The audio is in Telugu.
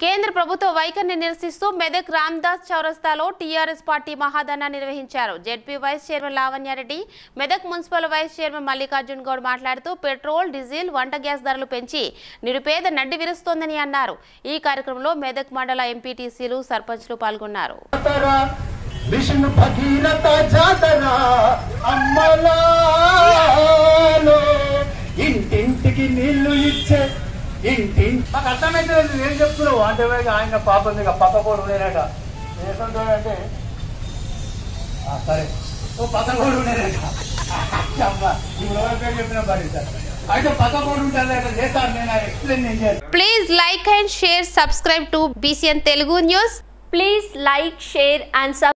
కేంద్ర ప్రభుత్వ వైఖరిని నిరసిస్తూ మెదక్ రామ్దాస్ చౌరస్తాలో టీఆర్ఎస్ పార్టీ మహాధర్నా నిర్వహించారు ZP vice chairman Lavanya Reddy Medak municipal vice chairman Mallikarjun Goud మాట్లాడుతూ పెట్రోల్ డీజిల్ వంట గ్యాస్ ధరలు పెంచి నిరుపేద నడ్డి విరుస్తోందని అన్నారు ఈ కార్యక్రమంలో మెదక్ మండల ఎంపీటీసీలు సర్పంచ్లు పాల్గొన్నారు జాతర విష్ణు భగీరథ జాతర అమ్మలాలో ఇంటింటికి నీళ్లు ఇచ్చే ఇంటి మాకు అర్థమైతే ఏం చెప్తున్నావు అంటే ఇక ఆయన పాపం ఇక పక్క కూడా ఉండేనట అంటే ఆ, సరే ఓ పక్క కూడా ఉండేనట అమ్మ, ఇప్పుడు ఎవరి పేరు చెప్పినా పడి సార్ అయితే పక్క కూడా ఉంటారు చేస్తాను నేను ఎక్స్ప్లెయిన్ నేను చేస్తాను please like and share subscribe to BCN Telugu news Please like, share and subscribe.